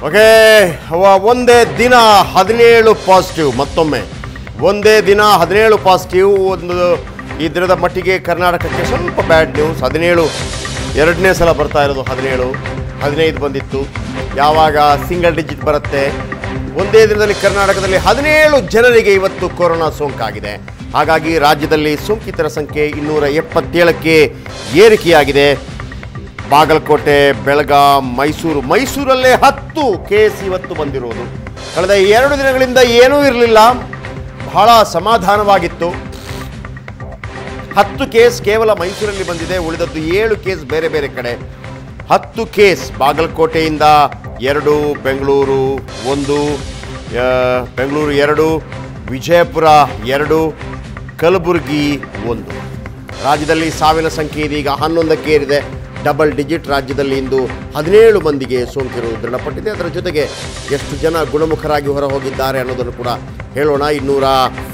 Okay ಅವ ಒಂದೇ ದಿನ ಹದಿನೇಳು ಪಾಸಿಟಿವ್ ಮತ್ತೊಮ್ಮೆ ಒಂದೇ ದಿನ ಹದಿನೇಳು ಪಾಸಿಟಿವ್ ಒಂದು ಈ ದಿನದ ಮಟ್ಟಿಗೆ ಕರ್ನಾಟಕಕ್ಕೆ ಸ್ವಲ್ಪ ಬ್ಯಾಡ್ ನ್ಯೂಸ್ ಹದಿನೇಳು ಎರಡನೇ ಸಲ ಬರ್ತಾ ಇರೋದು ಹದಿನೇಳು ಹದಿನೈದು ಬಂದಿತ್ತು ಯಾವಾಗ ಸಿಂಗಲ್ ಡಿಜಿಟ್ ಬರುತ್ತೆ ಒಂದೇ ದಿನದಲ್ಲಿ ಕರ್ನಾಟಕದಲ್ಲಿ ಹದಿನೇಳು ಜನರಿಗೆ ಇವತ್ತು ಕೊರೋನಾ ಸೋಂಕಾಗಿದೆ ಹಾಗಾಗಿ ರಾಜ್ಯದಲ್ಲಿ ಸೋಂಕಿತರ ಸಂಖ್ಯೆ ಇನ್ನೂರ ಎಪ್ಪತ್ತೇಳಕ್ಕೆ ಏರಿಕೆಯಾಗಿದೆ ಬಾಗಲಕೋಟೆ ಬೆಳಗಾಂ ಮೈಸೂರು ಮೈಸೂರಲ್ಲೇ ಹತ್ತು ಕೇಸ್ ಇವತ್ತು ಬಂದಿರುವುದು ಕಳೆದ ಎರಡು ದಿನಗಳಿಂದ ಏನೂ ಇರಲಿಲ್ಲ ಬಹಳ ಸಮಾಧಾನವಾಗಿತ್ತು ಹತ್ತು ಕೇಸ್ ಕೇವಲ ಮೈಸೂರಲ್ಲಿ ಬಂದಿದೆ ಉಳಿದದ್ದು ಏಳು ಕೇಸ್ ಬೇರೆ ಬೇರೆ ಕಡೆ ಹತ್ತು ಕೇಸ್ ಬಾಗಲಕೋಟೆಯಿಂದ ಎರಡು ಬೆಂಗಳೂರು ಒಂದು ಆ, ಬೆಂಗಳೂರು ಎರಡು ವಿಜಯಪುರ ಎರಡು ಕಲಬುರಗಿ ಒಂದು ರಾಜ್ಯದಲ್ಲಿ ಸಾವಿನ ಸಂಖ್ಯೆ ಇದೀಗ ಹನ್ನೊಂದಕ್ಕೆ ಏರಿದೆ ಡಬಲ್ ಡಿಜಿಟ್ ರಾಜ್ಯದಲ್ಲಿ ಇಂದು ಹದಿನೇಳು ಮಂದಿಗೆ ಸೋಂಕಿರುವುದು ದೃಢಪಟ್ಟಿದೆ ಅದರ ಜೊತೆಗೆ ಎಷ್ಟು ಜನ ಗುಣಮುಖರಾಗಿ ಹೊರ ಹೋಗಿದ್ದಾರೆ ಅನ್ನೋದನ್ನು ಕೂಡ ಹೇಳೋಣ ಇನ್ನೂರ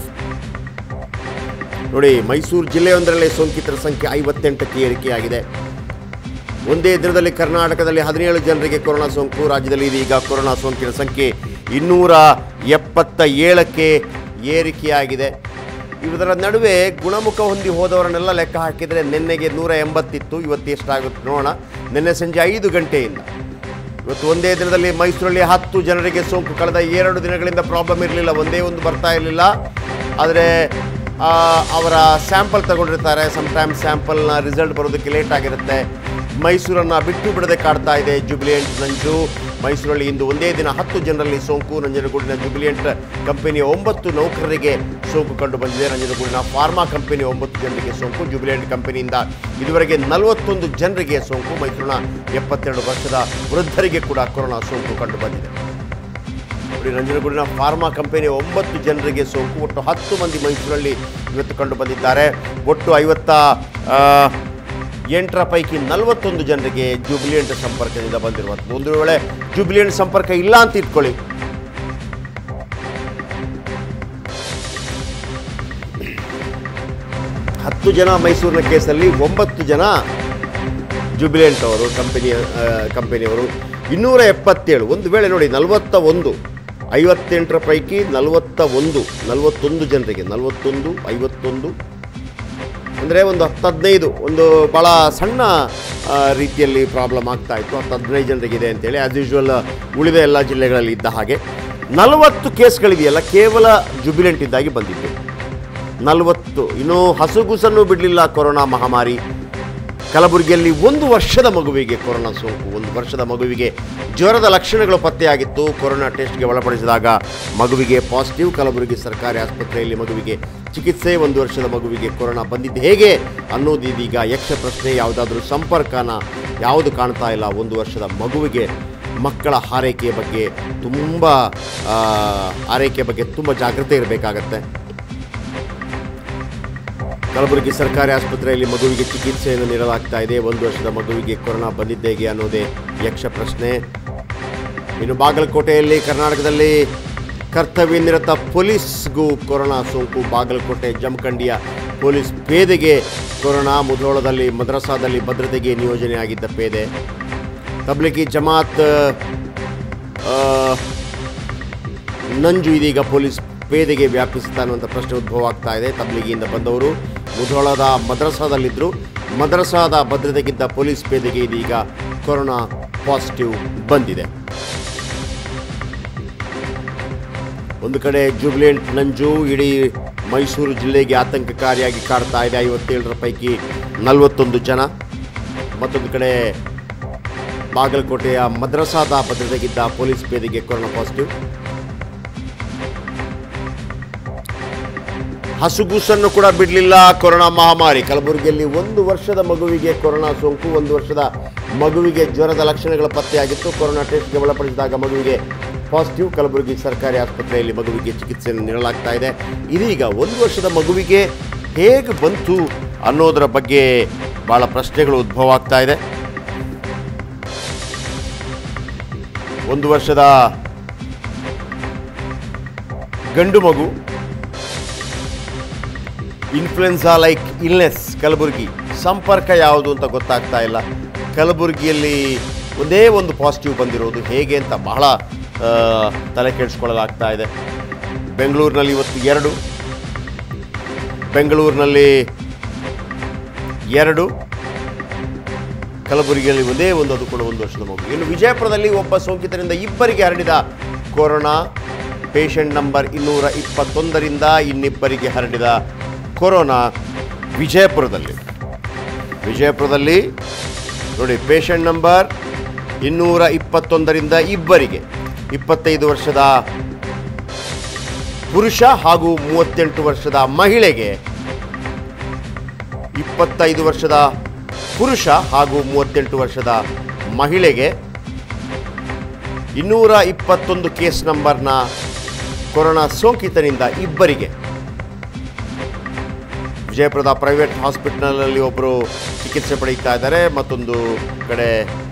ನೋಡಿ ಮೈಸೂರು ಜಿಲ್ಲೆಯೊಂದರಲ್ಲೇ ಸೋಂಕಿತರ ಸಂಖ್ಯೆ ಐವತ್ತೆಂಟಕ್ಕೆ ಏರಿಕೆಯಾಗಿದೆ ಒಂದೇ ದಿನದಲ್ಲಿ ಕರ್ನಾಟಕದಲ್ಲಿ ಹದಿನೇಳು ಜನರಿಗೆ ಕೊರೋನಾ ಸೋಂಕು ರಾಜ್ಯದಲ್ಲಿ ಇದೀಗ ಕೊರೋನಾ ಸೋಂಕಿನ ಸಂಖ್ಯೆ ಇನ್ನೂರ ಎಪ್ಪತ್ತ ಏಳಕ್ಕೆ ಏರಿಕೆಯಾಗಿದೆ ಇದರ ನಡುವೆ ಗುಣಮುಖ ಹೊಂದಿ ಹೋದವರನ್ನೆಲ್ಲ ಲೆಕ್ಕ ಹಾಕಿದರೆ ನಿನ್ನೆಗೆ ನೂರ ಎಂಬತ್ತಿತ್ತು ಇವತ್ತು ಎಷ್ಟಾಗುತ್ತೆ ನೋಡೋಣ ನಿನ್ನೆ ಸಂಜೆ ಐದು ಗಂಟೆಯಿಂದ ಇವತ್ತು ಒಂದೇ ದಿನದಲ್ಲಿ ಮೈಸೂರಲ್ಲಿ ಹತ್ತು ಜನರಿಗೆ ಸೋಂಕು ಕಳೆದ ಎರಡು ದಿನಗಳಿಂದ ಪ್ರಾಬ್ಲಮ್ ಇರಲಿಲ್ಲ ಒಂದೇ ಒಂದು ಬರ್ತಾ ಇರಲಿಲ್ಲ ಆದರೆ ಆ, ಅವರ ಸ್ಯಾಂಪಲ್ ತಗೊಂಡಿರ್ತಾರೆ ಸಮ್ಟೈಮ್ ಸ್ಯಾಂಪಲ್ನ ರಿಸಲ್ಟ್ ಬರೋದಕ್ಕೆ ಲೇಟ್ ಆಗಿರುತ್ತೆ ಮೈಸೂರನ್ನು ಬಿಟ್ಟು ಬಿಡದೆ ಕಾಡ್ತಾ ಇದೆ ಜುಬಿಲಿಯಂಟ್ ನಂಜು ಮೈಸೂರಲ್ಲಿ ಇಂದು ಒಂದೇ ದಿನ ಹತ್ತು ಜನರಲ್ಲಿ ಸೋಂಕು ನಂಜನಗೂಡಿನ ಜುಬಿಲಿಯಂಟ್ ಕಂಪನಿಯ ಒಂಬತ್ತು ನೌಕರರಿಗೆ ಸೋಂಕು ಕಂಡು ಬಂದಿದೆ ನಂಜನಗೂಡಿನ ಫಾರ್ಮಾ ಕಂಪನಿಯ ಒಂಬತ್ತು ಜನರಿಗೆ ಸೋಂಕು ಜುಬಿಲಿಯಂಟ್ ಕಂಪನಿಯಿಂದ ಇದುವರೆಗೆ ನಲವತ್ತೊಂದು ಜನರಿಗೆ ಸೋಂಕು ಮೈಸೂರಿನ ಎಪ್ಪತ್ತೆರಡು ವರ್ಷದ ವೃದ್ಧರಿಗೆ ಕೂಡ ಕೊರೋನಾ ಸೋಂಕು ಕಂಡು ಬಂದಿದೆ ನೋಡಿ ನಂಜನಗೂಡಿನ ಫಾರ್ಮಾ ಕಂಪನಿಯ ಒಂಬತ್ತು ಜನರಿಗೆ ಸೋಂಕು ಒಟ್ಟು ಹತ್ತು ಮಂದಿ ಮೈಸೂರಲ್ಲಿ ಇವತ್ತು ಕಂಡು ಬಂದಿದ್ದಾರೆ ಒಟ್ಟು ಐವತ್ತ ಆ, ಎಂಟರ ಪೈಕಿ ನಲವತ್ತೊಂದು ಜನರಿಗೆ ಜುಬಿಲಿಯಂಟ್ ಸಂಪರ್ಕದಿಂದ ಬಂದಿರುವಂಥದ್ದು ಒಂದು ವೇಳೆ ಜುಬಿಲಿಯಂಟ್ ಸಂಪರ್ಕ ಇಲ್ಲ ಅಂತ ಇಟ್ಕೊಳ್ಳಿ ಹತ್ತು ಜನ ಮೈಸೂರಿನ ಕೇಸಲ್ಲಿ ಒಂಬತ್ತು ಜನ ಜುಬಿಲೆಂಟ್ ಅವರು ಕಂಪನಿಯ ಆ, ಕಂಪನಿಯವರು ಇನ್ನೂರ ಎಪ್ಪತ್ತೇಳು ಒಂದು ವೇಳೆ ನೋಡಿ ನಲವತ್ತ ಒಂದು ಐವತ್ತೆಂಟರ ಪೈಕಿ ನಲವತ್ತ ಒಂದು ನಲವತ್ತೊಂದು ಜನರಿಗೆ ನಲವತ್ತೊಂದು ಐವತ್ತೊಂದು ಅಂದರೆ ಒಂದು ಹತ್ತು ಹದಿನೈದು ಒಂದು ಭಾಳ ಸಣ್ಣ ಆ, ರೀತಿಯಲ್ಲಿ ಪ್ರಾಬ್ಲಮ್ ಆಗ್ತಾ ಇತ್ತು ಹತ್ತು ಹದಿನೈದು ಜನರಿಗಿದೆ ಅಂತೇಳಿ ಆ್ಯಸ್ ಯೂಶ್ವಲ್ ಉಳಿದ ಎಲ್ಲ ಜಿಲ್ಲೆಗಳಲ್ಲಿ ಇದ್ದ ಹಾಗೆ ನಲವತ್ತು ಕೇಸ್ಗಳಿದೆಯಲ್ಲ ಕೇವಲ ಜುಬಿಲೆಂಟ್ ಇದ್ದಾಗಿ ಬಂದಿದ್ದು ನಲವತ್ತು ಇನ್ನು ಹಸುಗುಸನ್ನು ಬಿಡಲಿಲ್ಲ ಕೊರೋನಾ ಮಹಾಮಾರಿ ಕಲಬುರಗಿಯಲ್ಲಿ ಒಂದು ವರ್ಷದ ಮಗುವಿಗೆ ಕೊರೋನಾ ಸೋಂಕು ಒಂದು ವರ್ಷದ ಮಗುವಿಗೆ ಜ್ವರದ ಲಕ್ಷಣಗಳು ಪತ್ತೆಯಾಗಿತ್ತು ಕೊರೋನಾ ಟೆಸ್ಟ್ಗೆ ಒಳಪಡಿಸಿದಾಗ ಮಗುವಿಗೆ ಪಾಸಿಟಿವ್ ಕಲಬುರಗಿ ಸರ್ಕಾರಿ ಆಸ್ಪತ್ರೆಯಲ್ಲಿ ಮಗುವಿಗೆ ಚಿಕಿತ್ಸೆ ಒಂದು ವರ್ಷದ ಮಗುವಿಗೆ ಕೊರೋನಾ ಬಂದಿದ್ದು ಹೇಗೆ ಅನ್ನೋದು ಇದೀಗ ಯಕ್ಷ ಪ್ರಶ್ನೆ ಯಾವುದಾದ್ರೂ ಸಂಪರ್ಕನ ಯಾವುದು ಕಾಣ್ತಾ ಇಲ್ಲ ಒಂದು ವರ್ಷದ ಮಗುವಿಗೆ ಮಕ್ಕಳ ಹಾರೈಕೆಯ ಬಗ್ಗೆ ತುಂಬ ಆ, ಆರೈಕೆ ಬಗ್ಗೆ ತುಂಬ ಜಾಗ್ರತೆ ಇರಬೇಕಾಗತ್ತೆ ಕಲಬುರಗಿ ಸರ್ಕಾರಿ ಆಸ್ಪತ್ರೆಯಲ್ಲಿ ಮಗುವಿಗೆ ಚಿಕಿತ್ಸೆಯನ್ನು ನೀಡಲಾಗ್ತಾ ಇದೆ ಒಂದು ವರ್ಷದ ಮಗುವಿಗೆ ಕೊರೋನಾ ಬಂದಿದ್ದೇಗೆ ಅನ್ನೋದೇ ಯಕ್ಷ ಪ್ರಶ್ನೆ ಇನ್ನು ಬಾಗಲಕೋಟೆಯಲ್ಲಿ ಕರ್ನಾಟಕದಲ್ಲಿ ಕರ್ತವ್ಯ ನಿರತ ಪೊಲೀಸ್ಗೂ ಕೊರೋನಾ ಸೋಂಕು ಬಾಗಲಕೋಟೆ ಜಮಖಂಡಿಯ ಪೊಲೀಸ್ ಪೇದೆಗೆ ಕೊರೋನಾ ಮುಧೋಳದಲ್ಲಿ ಮದ್ರಸಾದಲ್ಲಿ ಭದ್ರತೆಗೆ ನಿಯೋಜನೆಯಾಗಿದ್ದ ಪೇದೆ ತಬ್ಲಿಕಿ ಜಮಾತ್ ಆ, ನಂಜು ಇದೀಗ ಪೊಲೀಸ್ ಪೇದೆಗೆ ವ್ಯಾಪಿಸುತ್ತಾ ಅನ್ನುವಂಥ ಪ್ರಶ್ನೆ ಉದ್ಭವ ಆಗ್ತಾ ಇದೆ ತಬ್ಲಿಗಿಯಿಂದ ಬಂದವರು ಮುಧೋಳದ ಮದ್ರಸಾದಲ್ಲಿದ್ದರು ಮದ್ರಸಾದ ಭದ್ರತೆಗಿದ್ದ ಪೊಲೀಸ್ ಪೇದೆಗೆ ಇದೀಗ ಕೊರೋನಾ ಪಾಸಿಟಿವ್ ಬಂದಿದೆ ಒಂದು ಕಡೆ ಜುಬ್ಲೆಂಟ್ ನಂಜು ಇಡೀ ಮೈಸೂರು ಜಿಲ್ಲೆಗೆ ಆತಂಕಕಾರಿಯಾಗಿ ಕಾಡ್ತಾ ಇದೆ ಐವತ್ತೇಳರ ಪೈಕಿ ನಲವತ್ತೊಂದು ಜನ ಮತ್ತೊಂದು ಕಡೆ ಬಾಗಲಕೋಟೆಯ ಮದ್ರಸಾದ ಭದ್ರತೆಗಿದ್ದ ಪೊಲೀಸ್ ಪೇದೆಗೆ ಕೊರೋನಾ ಪಾಸಿಟಿವ್ ಹಸುಗೂಸನ್ನು ಕೂಡ ಬಿಡಲಿಲ್ಲ ಕೊರೋನಾ ಮಹಾಮಾರಿ ಕಲಬುರಗಿಯಲ್ಲಿ ಒಂದು ವರ್ಷದ ಮಗುವಿಗೆ ಕೊರೋನಾ ಸೋಂಕು ಒಂದು ವರ್ಷದ ಮಗುವಿಗೆ ಜ್ವರದ ಲಕ್ಷಣಗಳ ಪತ್ತೆಯಾಗಿತ್ತು ಕೊರೋನಾ ಟೆಸ್ಟ್ಗೆ ಒಳಪಡಿಸಿದಾಗ ಮಗುವಿಗೆ ಪಾಸಿಟಿವ್ ಕಲಬುರಗಿ ಸರ್ಕಾರಿ ಆಸ್ಪತ್ರೆಯಲ್ಲಿ ಮಗುವಿಗೆ ಚಿಕಿತ್ಸೆಯನ್ನು ನೀಡಲಾಗ್ತಾ ಇದೆ ಇದೀಗ ಒಂದು ವರ್ಷದ ಮಗುವಿಗೆ ಹೇಗೆ ಬಂತು ಅನ್ನೋದರ ಬಗ್ಗೆ ಭಾಳ ಪ್ರಶ್ನೆಗಳು ಉದ್ಭವ ಆಗ್ತಾ ಇದೆ ಒಂದು ವರ್ಷದ ಗಂಡು ಮಗು ಇನ್ಫ್ಲುಯೆನ್ಸಾ ಲೈಕ್ ಇಲ್ನೆಸ್ ಕಲಬುರಗಿ ಸಂಪರ್ಕ ಯಾವುದು ಅಂತ ಗೊತ್ತಾಗ್ತಾ ಇಲ್ಲ ಕಲಬುರಗಿಯಲ್ಲಿ ಒಂದೇ ಒಂದು ಪಾಸಿಟಿವ್ ಬಂದಿರೋದು ಹೇಗೆ ಅಂತ ಬಹಳ ಆ, ತಲೆ ಕೆಡಿಸ್ಕೊಳ್ಳಲಾಗ್ತಾ ಇದೆ ಬೆಂಗಳೂರಿನಲ್ಲಿ ಇವತ್ತು ಎರಡು ಬೆಂಗಳೂರಿನಲ್ಲಿ ಎರಡು ಕಲಬುರಗಿಯಲ್ಲಿ ಒಂದೇ ಒಂದು ಅದು ಕೂಡ ಒಂದು ವರ್ಷದ ಮಗು ಇನ್ನು ವಿಜಯಪುರದಲ್ಲಿ ಒಬ್ಬ ಸೋಂಕಿತರಿಂದ ಇಬ್ಬರಿಗೆ ಹರಡಿದ ಕೊರೋನಾ ಪೇಷಂಟ್ ನಂಬರ್ ಇನ್ನೂರ ಇಪ್ಪತ್ತೊಂದರಿಂದ ಇನ್ನಿಬ್ಬರಿಗೆ ಹರಡಿದ ಕೊರೋನಾ ವಿಜಯಪುರದಲ್ಲಿ ವಿಜಯಪುರದಲ್ಲಿ ನೋಡಿ ಪೇಷಂಟ್ ನಂಬರ್ ಇನ್ನೂರ ಇಪ್ಪತ್ತೊಂದರಿಂದ ಇಬ್ಬರಿಗೆ ಇಪ್ಪತ್ತೈದು ವರ್ಷದ ಪುರುಷ ಹಾಗೂ ಮೂವತ್ತೆಂಟು ವರ್ಷದ ಮಹಿಳೆಗೆ ಇಪ್ಪತ್ತೈದು ವರ್ಷದ ಪುರುಷ ಹಾಗೂ ಮೂವತ್ತೆಂಟು ವರ್ಷದ ಮಹಿಳೆಗೆ ಇನ್ನೂರ ಇಪ್ಪತ್ತೊಂದು ಕೇಸ್ ನಂಬರ್ನ ಕೊರೋನಾ ಸೋಂಕಿತನಿಂದ ಇಬ್ಬರಿಗೆ ವಿಜಯಪುರದ ಪ್ರೈವೇಟ್ ಹಾಸ್ಪಿಟಲ್ನಲ್ಲಿ ಒಬ್ಬರು ಚಿಕಿತ್ಸೆ ಪಡೆಯುತ್ತಾ ಇದ್ದಾರೆ ಮತ್ತೊಂದು ಕಡೆ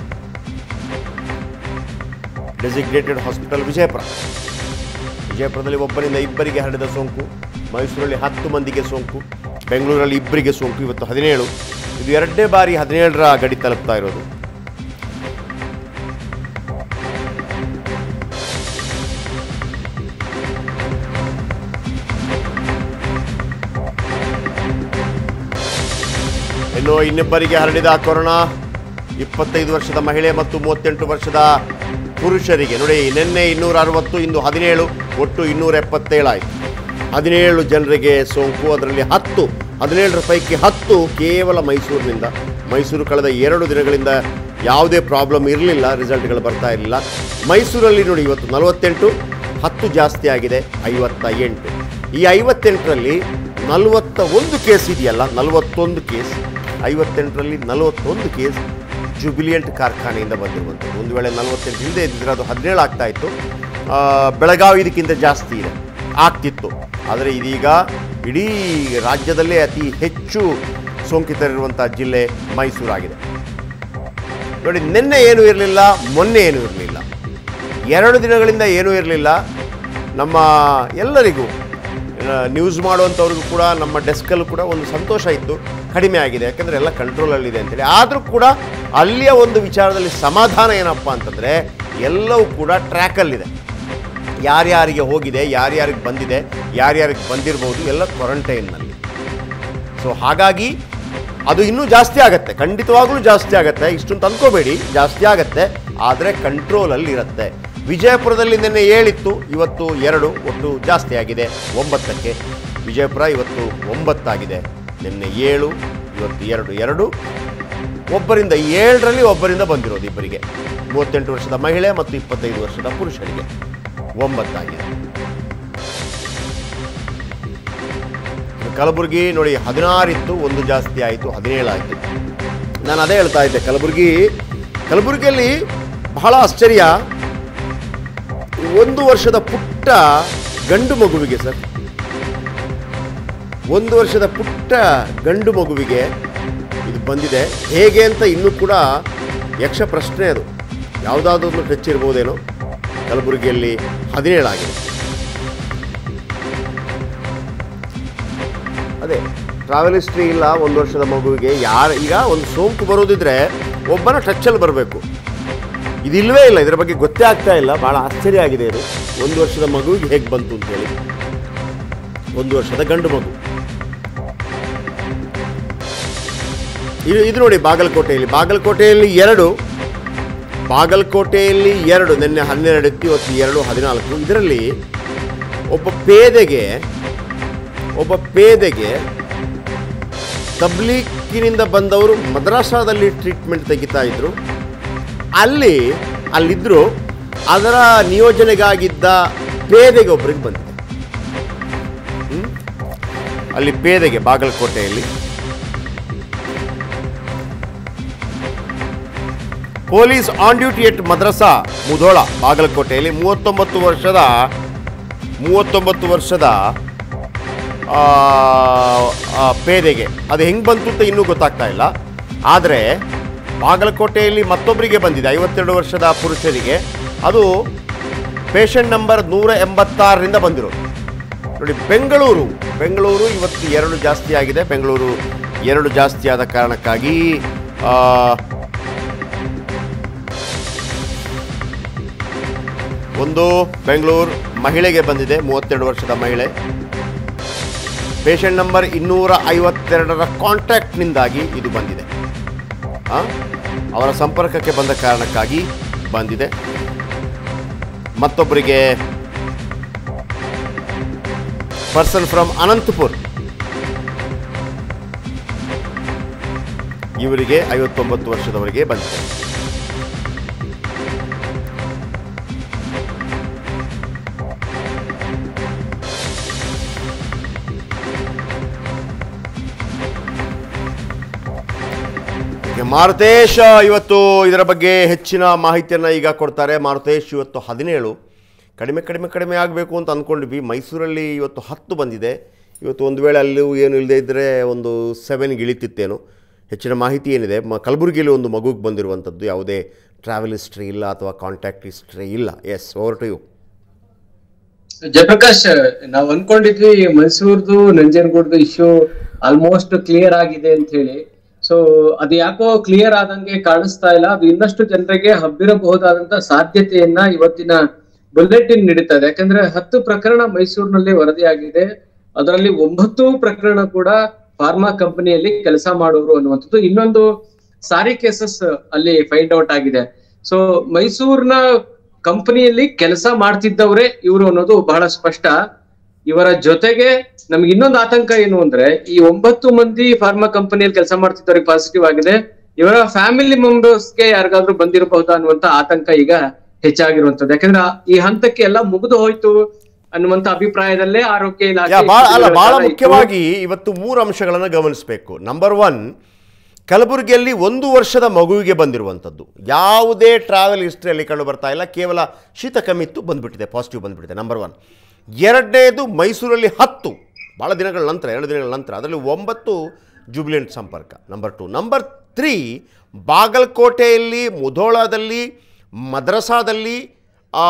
ಡೆಸಿಗ್ನೇಟೆಡ್ ಹಾಸ್ಪಿಟಲ್ ವಿಜಯಪುರ ವಿಜಯಪುರದಲ್ಲಿ ಒಬ್ಬರಿಂದ ಇಬ್ಬರಿಗೆ ಹರಡಿದ ಸೋಂಕು ಮೈಸೂರಲ್ಲಿ ಹತ್ತು ಮಂದಿಗೆ ಸೋಂಕು ಬೆಂಗಳೂರಲ್ಲಿ ಇಬ್ಬರಿಗೆ ಸೋಂಕು ಇವತ್ತು ಹದಿನೇಳು ಇದು ಎರಡನೇ ಬಾರಿ ಹದಿನೇಳರ ಗಡಿ ತಲುಪ್ತಾ ಇರೋದು ಇನ್ನು ಇನ್ನಿಬ್ಬರಿಗೆ ಹರಡಿದ ಕೊರೋನಾ ಇಪ್ಪತ್ತೈದು ವರ್ಷದ ಮಹಿಳೆ ಮತ್ತು ಮೂವತ್ತೆಂಟು ವರ್ಷದ ಪುರುಷರಿಗೆ ನೋಡಿ ನಿನ್ನೆ ಇನ್ನೂರ ಅರವತ್ತು ಇಂದು ಹದಿನೇಳು ಒಟ್ಟು ಇನ್ನೂರ ಎಪ್ಪತ್ತೇಳು ಆಯಿತು ಹದಿನೇಳು ಜನರಿಗೆ ಸೋಂಕು ಅದರಲ್ಲಿ ಹತ್ತು ಹದಿನೇಳರ ಪೈಕಿ ಹತ್ತು ಕೇವಲ ಮೈಸೂರಿನಿಂದ ಮೈಸೂರು ಕಳೆದ ಎರಡು ದಿನಗಳಿಂದ ಯಾವುದೇ ಪ್ರಾಬ್ಲಮ್ ಇರಲಿಲ್ಲ ರಿಸಲ್ಟ್ಗಳು ಬರ್ತಾ ಇರಲಿಲ್ಲ ಮೈಸೂರಲ್ಲಿ ನೋಡಿ ಇವತ್ತು ನಲವತ್ತೆಂಟು ಹತ್ತು ಜಾಸ್ತಿ ಆಗಿದೆ ಐವತ್ತ ಎಂಟು ಈ ಐವತ್ತೆಂಟರಲ್ಲಿ ನಲವತ್ತ ಒಂದು ಕೇಸ್ ಇದೆಯಲ್ಲ ನಲವತ್ತೊಂದು ಕೇಸ್ ಐವತ್ತೆಂಟರಲ್ಲಿ ನಲವತ್ತೊಂದು ಕೇಸ್ ಜುಬಿಲಿಯಂಟ್ ಕಾರ್ಖಾನೆಯಿಂದ ಬಂದಿರುವಂಥದ್ದು ಒಂದು ವೇಳೆ ನಲವತ್ತೆಂಟು ಇಲ್ಲದೆ ಇದ್ದಿದ್ರೆ ಅದು ಹದಿನೇಳು ಆಗ್ತಾ ಇತ್ತು ಆ, ಬೆಳಗಾವಿ ಇದಕ್ಕಿಂತ ಜಾಸ್ತಿ ಇದೆ ಆಗ್ತಿತ್ತು ಆದರೆ ಇದೀಗ ಇಡೀ ರಾಜ್ಯದಲ್ಲೇ ಅತಿ ಹೆಚ್ಚು ಸೋಂಕಿತರಿರುವಂಥ ಜಿಲ್ಲೆ ಮೈಸೂರಾಗಿದೆ ನೋಡಿ ನಿನ್ನೆ ಏನೂ ಇರಲಿಲ್ಲ ಮೊನ್ನೆ ಏನೂ ಇರಲಿಲ್ಲ ಎರಡು ದಿನಗಳಿಂದ ಏನೂ ಇರಲಿಲ್ಲ ನಮ್ಮ ಎಲ್ಲರಿಗೂ ಆ, ನ್ಯೂಸ್ ಮಾಡುವಂಥವ್ರಿಗೂ ಕೂಡ ನಮ್ಮ ಡೆಸ್ಕಲ್ಲೂ ಕೂಡ ಒಂದು ಸಂತೋಷ ಇತ್ತು ಕಡಿಮೆ ಆಗಿದೆ ಯಾಕಂದರೆ ಎಲ್ಲ ಕಂಟ್ರೋಲಲ್ಲಿದೆ ಅಂತೇಳಿ ಆದರೂ ಕೂಡ ಅಲ್ಲಿಯ ಒಂದು ವಿಚಾರದಲ್ಲಿ ಸಮಾಧಾನ ಏನಪ್ಪ ಅಂತಂದರೆ ಎಲ್ಲವೂ ಕೂಡ ಟ್ರ್ಯಾಕಲ್ಲಿದೆ ಯಾರ್ಯಾರಿಗೆ ಹೋಗಿದೆ ಯಾರ್ಯಾರಿಗೆ ಬಂದಿದೆ ಯಾರ್ಯಾರಿಗೆ ಬಂದಿರ್ಬೋದು ಎಲ್ಲ ಕ್ವಾರಂಟೈನ್ನಲ್ಲಿ ಸೊ ಹಾಗಾಗಿ ಅದು ಇನ್ನೂ ಜಾಸ್ತಿ ಆಗತ್ತೆ ಖಂಡಿತವಾಗ್ಲೂ ಜಾಸ್ತಿ ಆಗತ್ತೆ ಇಷ್ಟೊಂದು ತಂದ್ಕೋಬೇಡಿ ಜಾಸ್ತಿ ಆಗತ್ತೆ ಆದರೆ ಕಂಟ್ರೋಲಲ್ಲಿ ಇರುತ್ತೆ ವಿಜಯಪುರದಲ್ಲಿ ನಿನ್ನೆ ಏಳಿತ್ತು ಇವತ್ತು ಎರಡು ಒಟ್ಟು ಜಾಸ್ತಿ ಆಗಿದೆ ಒಂಬತ್ತಕ್ಕೆ ವಿಜಯಪುರ ಇವತ್ತು ಒಂಬತ್ತಾಗಿದೆ ನಿನ್ನೆ ಏಳು ಇವತ್ತು ಎರಡು ಎರಡು ಒಬ್ಬರಿಂದ ಏಳರಲ್ಲಿ ಒಬ್ಬರಿಂದ ಬಂದಿರೋದು ಇಬ್ಬರಿಗೆ ಮೂವತ್ತೆಂಟು ವರ್ಷದ ಮಹಿಳೆ ಮತ್ತು ಇಪ್ಪತ್ತೈದು ವರ್ಷದ ಪುರುಷರಿಗೆ ಒಂಬತ್ತಾಗಿದೆ ಕಲಬುರಗಿ ನೋಡಿ ಹದಿನಾರಿತ್ತು ಒಂದು ಜಾಸ್ತಿ ಆಯಿತು ಹದಿನೇಳು ಆಯಿತು ನಾನು ಅದೇ ಹೇಳ್ತಾ ಇದ್ದೆ ಕಲಬುರಗಿ ಕಲಬುರಗಿಯಲ್ಲಿ ಬಹಳ ಆಶ್ಚರ್ಯ ಒಂದು ವರ್ಷದ ಪುಟ್ಟ ಗಂಡು ಮಗುವಿಗೆ ಸರ್ ಒಂದು ವರ್ಷದ ಪುಟ್ಟ ಗಂಡು ಮಗುವಿಗೆ ಇದು ಬಂದಿದೆ ಹೇಗೆ ಅಂತ ಇನ್ನೂ ಕೂಡ ಯಕ್ಷ ಪ್ರಶ್ನೆ ಅದು ಯಾವುದಾದ್ರೂ ಟಚ್ ಇರ್ಬೋದೇನೋ ಕಲಬುರಗಿಯಲ್ಲಿ ಹದಿನೇಳಾಗಿದೆ ಅದೇ ಟ್ರಾವೆಲ್ ಹಿಸ್ಟ್ರಿ ಇಲ್ಲ ಒಂದು ವರ್ಷದ ಮಗುವಿಗೆ ಯಾರು ಈಗ ಒಂದು ಸೋಂಕು ಬರೋದಿದ್ರೆ ಒಬ್ಬನ ಟಚ್ಚಲ್ಲಿ ಬರಬೇಕು ಇದಿಲ್ವೇ ಇಲ್ಲ ಇದರ ಬಗ್ಗೆ ಗೊತ್ತೇ ಆಗ್ತಾ ಇಲ್ಲ ಭಾಳ ಆಶ್ಚರ್ಯ ಆಗಿದೆ ಇದು ಒಂದು ವರ್ಷದ ಮಗುವಿಗೆ ಹೇಗೆ ಬಂತು ಅಂತೇಳಿ ಒಂದು ವರ್ಷದ ಗಂಡು ಮಗು ಇದು ಇದು ನೋಡಿ ಬಾಗಲಕೋಟೆಯಲ್ಲಿ ಬಾಗಲಕೋಟೆಯಲ್ಲಿ ಎರಡು ಬಾಗಲಕೋಟೆಯಲ್ಲಿ ಎರಡು ನಿನ್ನೆ ಹನ್ನೆರಡು ಇತ್ತು ಇವತ್ತು ಎರಡು ಹದಿನಾಲ್ಕು ಇದರಲ್ಲಿ ಒಬ್ಬ ಪೇದೆಗೆ ಒಬ್ಬ ಪೇದೆಗೆ ತಬ್ಲೀಕಿನಿಂದ ಬಂದವರು ಮದ್ರಾಸಾದಲ್ಲಿ ಟ್ರೀಟ್ಮೆಂಟ್ ತೆಗಿತಾ ಇದ್ರು ಅಲ್ಲಿ ಅಲ್ಲಿದ್ದರು ಅದರ ನಿಯೋಜನೆಗಾಗಿದ್ದ ಪೇದೆಗೆ ಒಬ್ಬರಿಗೆ ಬಂದಿದೆ ಹ್ಮ್? ಅಲ್ಲಿ ಪೇದೆಗೆ ಬಾಗಲಕೋಟೆಯಲ್ಲಿ ಪೊಲೀಸ್ ಆನ್ ಡ್ಯೂಟಿ ಎಟ್ ಮದ್ರಸಾ ಮುಧೋಳ ಬಾಗಲಕೋಟೆಯಲ್ಲಿ ಮೂವತ್ತೊಂಬತ್ತು ವರ್ಷದ ಮೂವತ್ತೊಂಬತ್ತು ವರ್ಷದ ಆ, ಆ, ಪೇದೆಗೆ ಅದು ಹೆಂಗೆ ಬಂತು ಅಂತ ಇನ್ನೂ ಗೊತ್ತಾಗ್ತಾ ಇಲ್ಲ ಆದರೆ ಬಾಗಲಕೋಟೆಯಲ್ಲಿ ಮತ್ತೊಬ್ಬರಿಗೆ ಬಂದಿದೆ ಐವತ್ತೆರಡು ವರ್ಷದ ಪುರುಷರಿಗೆ ಅದು ಪೇಷಂಟ್ ನಂಬರ್ ನೂರ ಎಂಬತ್ತಾರರಿಂದ ಬಂದಿರೋದು ನೋಡಿ ಬೆಂಗಳೂರು ಬೆಂಗಳೂರು ಇವತ್ತು ಎರಡು ಜಾಸ್ತಿ ಆಗಿದೆ ಬೆಂಗಳೂರು ಎರಡು ಜಾಸ್ತಿ ಆದ ಕಾರಣಕ್ಕಾಗಿ ಆ, ಒಂದು ಬೆಂಗಳೂರು ಮಹಿಳೆಗೆ ಬಂದಿದೆ ಮೂವತ್ತೆರಡು ವರ್ಷದ ಮಹಿಳೆ ಪೇಷಂಟ್ ನಂಬರ್ ಇನ್ನೂರ ಐವತ್ತೆರಡರ ಕಾಂಟ್ಯಾಕ್ಟ್ನಿಂದಾಗಿ ಇದು ಬಂದಿದೆ ಆ? ಅವರ ಸಂಪರ್ಕಕ್ಕೆ ಬಂದ ಕಾರಣಕ್ಕಾಗಿ ಬಂದಿದೆ ಮತ್ತೊಬ್ಬರಿಗೆ ಪರ್ಸನ್ ಫ್ರಮ್ ಅನಂತಪುರ್ ಇವರಿಗೆ ಐವತ್ತೊಂಬತ್ತು ವರ್ಷದವರೆಗೆ ಬಂದಿದೆ ಓಕೆ, ಮಾರುತೇಶ್ ಇವತ್ತು ಇದರ ಬಗ್ಗೆ ಹೆಚ್ಚಿನ ಮಾಹಿತಿಯನ್ನು ಈಗ ಕೊಡ್ತಾರೆ ಮಾರುತೇಶ್ ಇವತ್ತು ಹದಿನೇಳು ಕಡಿಮೆ ಕಡಿಮೆ ಕಡಿಮೆ ಆಗಬೇಕು ಅಂತ ಅಂದ್ಕೊಂಡ್ವಿ ಮೈಸೂರಲ್ಲಿ ಇವತ್ತು ಹತ್ತು ಬಂದಿದೆ ಇವತ್ತು ಒಂದು ವೇಳೆ ಅಲ್ಲೂ ಏನು ಇಲ್ಲದೆ ಇದ್ದರೆ ಒಂದು ಸೆವೆನ್ಗೆ ಇಳಿತಿತ್ತೇನು ಹೆಚ್ಚಿನ ಮಾಹಿತಿ ಏನಿದೆ ಮ ಕಲಬುರಗಿಯಲ್ಲಿ ಒಂದು ಮಗುಗೆ ಬಂದಿರುವಂಥದ್ದು ಯಾವುದೇ ಟ್ರಾವೆಲ್ ಹಿಸ್ಟ್ರಿ ಇಲ್ಲ ಅಥವಾ ಕಾಂಟ್ಯಾಕ್ಟ್ ಹಿಸ್ಟ್ರಿ ಇಲ್ಲ yes over to you Jayaprakash ನಾವ್ ಅನ್ಕೊಂಡಿದ್ವಿ ಮೈಸೂರ್ದು ನಂಜನಗೂಡ್ದು ಇಶ್ಯೂ ಆಲ್ಮೋಸ್ಟ್ ಕ್ಲಿಯರ್ ಆಗಿದೆ ಅಂತ ಹೇಳಿ ಸೊ ಅದು ಯಾಕೋ ಕ್ಲಿಯರ್ ಆದಂಗೆ ಕಾಣಿಸ್ತಾ ಇಲ್ಲ ಅದು ಇನ್ನಷ್ಟು ಜನರಿಗೆ ಹಬ್ಬಿರಬಹುದಾದಂತ ಸಾಧ್ಯತೆಯನ್ನ ಇವತ್ತಿನ ಬುಲೆಟಿನ್ ನೀಡುತ್ತಾ ಇದೆ ಯಾಕಂದ್ರೆ ಹತ್ತು ಪ್ರಕರಣ ಮೈಸೂರಿನಲ್ಲಿ ವರದಿಯಾಗಿದೆ ಅದರಲ್ಲಿ ಒಂಬತ್ತು ಪ್ರಕರಣ ಕೂಡ ಫಾರ್ಮಾ ಕಂಪನಿಯಲ್ಲಿ ಕೆಲಸ ಮಾಡುವರು ಅನ್ನುವಂಥದ್ದು ಇನ್ನೊಂದು ಸಾರಿ ಕೇಸಸ್ ಅಲ್ಲಿ ಫೈಂಡ್ ಔಟ್ ಆಗಿದೆ ಸೊ ಮೈಸೂರಿನ ಕಂಪನಿಯಲ್ಲಿ ಕೆಲಸ ಮಾಡ್ತಿದ್ದವರೇ ಇವರು ಅನ್ನೋದು ಬಹಳ ಸ್ಪಷ್ಟ ಇವರ ಜೊತೆಗೆ ನಮ್ಗೆ ಇನ್ನೊಂದು ಆತಂಕ ಏನು ಅಂದ್ರೆ ಈ ಒಂಬತ್ತು ಮಂದಿ ಫಾರ್ಮಾ ಕಂಪನಿಯಲ್ಲಿ ಕೆಲಸ ಮಾಡ್ತಿದ್ದವ್ರಿಗೆ ಪಾಸಿಟಿವ್ ಆಗಿದೆ ಇವರ ಫ್ಯಾಮಿಲಿ ಮೆಂಬರ್ಸ್ಗೆ ಯಾರಿಗಾದ್ರೂ ಬಂದಿರಬಹುದಾ ಅನ್ನುವಂತ ಆತಂಕ ಈಗ ಹೆಚ್ಚಾಗಿರುವಂತದ್ದು ಯಾಕಂದ್ರೆ ಈ ಹಂತಕ್ಕೆ ಎಲ್ಲ ಮುಗಿದು ಹೋಯ್ತು ಅನ್ನುವಂತ ಅಭಿಪ್ರಾಯದಲ್ಲೇ ಆರೋಗ್ಯ ಯಾ ಇಲಾಖೆ ಭಾಳ ಅಲ್ಲ ಭಾಳ ಇತ್ತು. ಮುಖ್ಯವಾಗಿ ಇವತ್ತು ಮೂರು ಅಂಶಗಳನ್ನು ಗಮನಿಸಬೇಕು ನಂಬರ್ ಒನ್ ಕಲಬುರಗಿಯಲ್ಲಿ ಒಂದು ವರ್ಷದ ಮಗುವಿಗೆ ಬಂದಿರುವಂಥದ್ದು ಯಾವುದೇ ಟ್ರಾವೆಲ್ ಹಿಸ್ಟ್ರಿಯಲ್ಲಿ ಕಂಡು ಬರ್ತಾ ಇಲ್ಲ ಕೇವಲ ಶೀತ ಕಮ್ಮಿತ್ತು ಬಂದ್ಬಿಟ್ಟಿದೆ ಪಾಸಿಟಿವ್ ಬಂದ್ಬಿಟ್ಟಿದೆ ನಂಬರ್ ಒನ್ ಎರಡನೇದು ಮೈಸೂರಲ್ಲಿ ಹತ್ತು ಭಾಳ ದಿನಗಳ ನಂತರ ಎರಡು ದಿನಗಳ ನಂತರ ಅದರಲ್ಲಿ ಒಂಬತ್ತು ಜುಬಿಲೆಂಟ್ ಸಂಪರ್ಕ ನಂಬರ್ ಟು ನಂಬರ್ ತ್ರೀ ಬಾಗಲಕೋಟೆಯಲ್ಲಿ ಮುಧೋಳದಲ್ಲಿ ಮದ್ರಸಾದಲ್ಲಿ ಆ,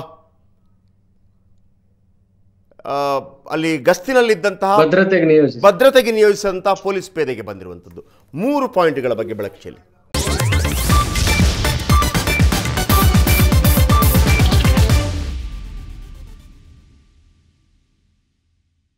ಆ, ಅಲ್ಲಿ ಗಸ್ತಿನಲ್ಲಿದ್ದಂತಹ ಭದ್ರತೆಗೆ ನಿಯೋಜಿಸಿ ಭದ್ರತೆಗೆ ನಿಯೋಜಿಸಿದಂತಹ ಪೊಲೀಸ್ ಪೇದೆಗೆ ಬಂದಿರುವಂಥದ್ದು ಮೂರು ಪಾಯಿಂಟ್ಗಳ ಬಗ್ಗೆ ಬೆಳಕು ಚೆಲ್ಲಿ